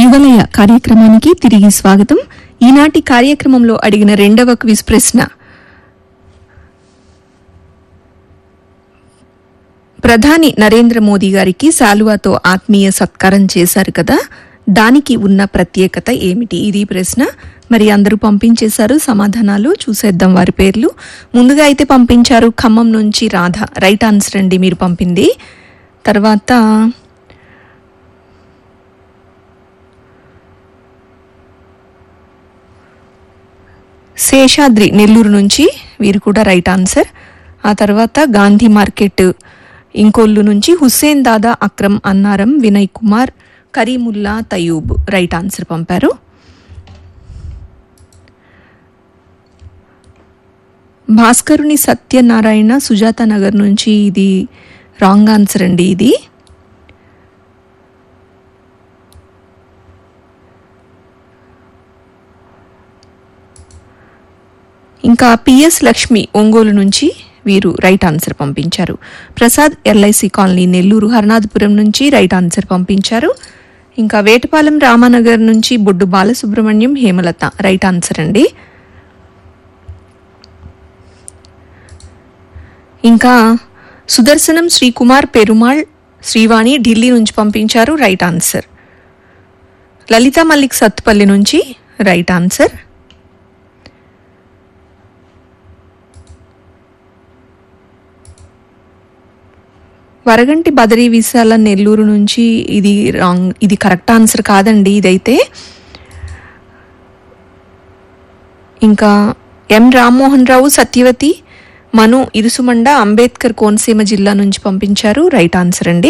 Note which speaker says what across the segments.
Speaker 1: యువలయ కార్యక్రమానికి తిరిగి స్వాగతం ఈనాటి కార్యక్రమంలో అడిగిన రెండవ క్విజ్ ప్రశ్న ప్రధాని నరేంద్ర మోదీ గారికి శాలువాతో ఆత్మీయ సత్కారం చేశారు కదా దానికి ఉన్న ప్రత్యేకత ఏమిటి ఇది ప్రశ్న మరి అందరూ పంపించేశారు సమాధానాలు చూసేద్దాం వారి పేర్లు ముందుగా అయితే పంపించారు ఖమ్మం నుంచి రాధ రైట్ ఆన్సర్ అండి మీరు పంపింది తర్వాత శేషాద్రి నెల్లూరు నుంచి వీరు కూడా రైట్ ఆన్సర్ ఆ తర్వాత గాంధీ మార్కెట్ ఇంకొల్లు నుంచి హుస్సేన్ దాదా అక్రమ్ అన్నారం వినయ్ కుమార్ కరీముల్లా తయూబ్ రైట్ ఆన్సర్ పంపారు భాస్కరుని సత్యనారాయణ సుజాత నగర్ నుంచి ఇది రాంగ్ ఆన్సర్ అండి ఇది ఇంకా పిఎస్ లక్ష్మి ఒంగోలు నుంచి వీరు రైట్ ఆన్సర్ పంపించారు ప్రసాద్ ఎల్ఐసి కాలనీ నెల్లూరు హర్నాథపురం నుంచి రైట్ ఆన్సర్ పంపించారు ఇంకా వేటపాలెం రామానగర్ నుంచి బొడ్డు బాలసుబ్రహ్మణ్యం హేమలత రైట్ ఆన్సర్ అండి ఇంకా సుదర్శనం శ్రీకుమార్ పెరుమాళ్ శ్రీవాణి ఢిల్లీ నుంచి పంపించారు రైట్ ఆన్సర్ లలిత మల్లిక్ సత్తుపల్లి నుంచి రైట్ ఆన్సర్ వరగంటి బదరీ విశాల నెల్లూరు నుంచి ఇది రాంగ్ ఇది కరెక్ట్ ఆన్సర్ కాదండి ఇదైతే ఇంకా ఎం రామ్మోహన్ రావు సత్యవతి మను ఇరుసుమండ అంబేద్కర్ కోనసీమ జిల్లా నుంచి పంపించారు రైట్ ఆన్సర్ అండి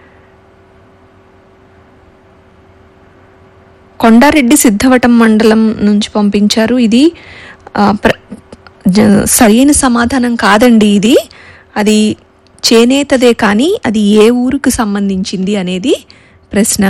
Speaker 1: కొండారెడ్డి సిద్ధవటం మండలం నుంచి పంపించారు ఇది ఆ, ప్ర- జ- సరైన సమాధానం కాదండి ఇది అది చేనేతదే కానీ అది ఏ ఊరుకు సంబంధించింది అనేది ప్రశ్న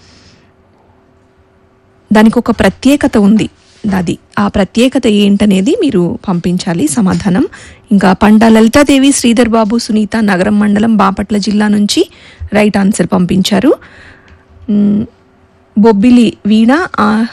Speaker 1: దానికి ఒక ప్రత్యేకత ఉంది అది ఆ ప్రత్యేకత ఏంటనేది మీరు పంపించాలి సమాధానం ఇంకా పంట లలితాదేవి శ్రీధర్ బాబు సునీత నగరం మండలం బాపట్ల జిల్లా నుంచి రైట్ ఆన్సర్ పంపించారు మ్, బొబ్బిలి వీణ ఆ-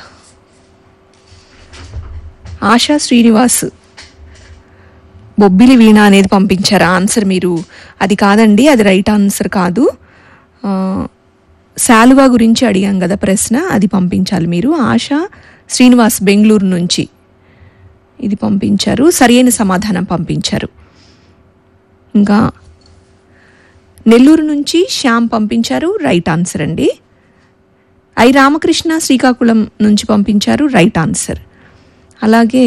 Speaker 1: ఆశా శ్రీనివాస్ బొబ్బిలి వీణ అనేది పంపించారు ఆన్సర్ మీరు అది కాదండి అది రైట్ ఆన్సర్ కాదు ఆ, శాలువా గురించి అడిగాం కదా ప్రశ్న అది పంపించాలి మీరు ఆశ శ్రీనివాస్ బెంగళూరు నుంచి ఇది పంపించారు సరైన సమాధానం పంపించారు ఇంకా నెల్లూరు నుంచి శ్యామ్ పంపించారు రైట్ ఆన్సర్ అండి ఐ రామకృష్ణ శ్రీకాకుళం నుంచి పంపించారు రైట్ ఆన్సర్ అలాగే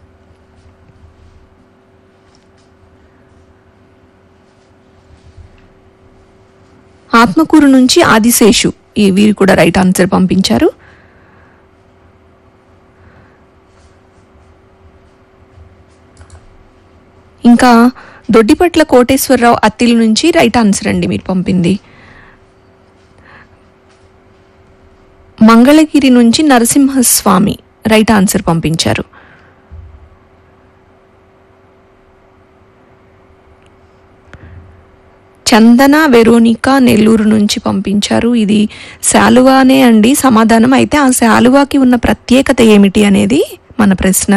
Speaker 1: ఆత్మకూరు నుంచి ఆదిశేషు ఈ వీరు కూడా రైట్ ఆన్సర్ పంపించారు ఇంకా దొడ్డిపట్ల కోటేశ్వరరావు అత్తిలి నుంచి రైట్ ఆన్సర్ అండి మీరు పంపింది మంగళగిరి నుంచి నరసింహస్వామి రైట్ ఆన్సర్ పంపించారు చందన వెరోనికా నెల్లూరు నుంచి పంపించారు ఇది శాలువానే అండి సమాధానం అయితే ఆ శాలువాకి ఉన్న ప్రత్యేకత ఏమిటి అనేది మన ప్రశ్న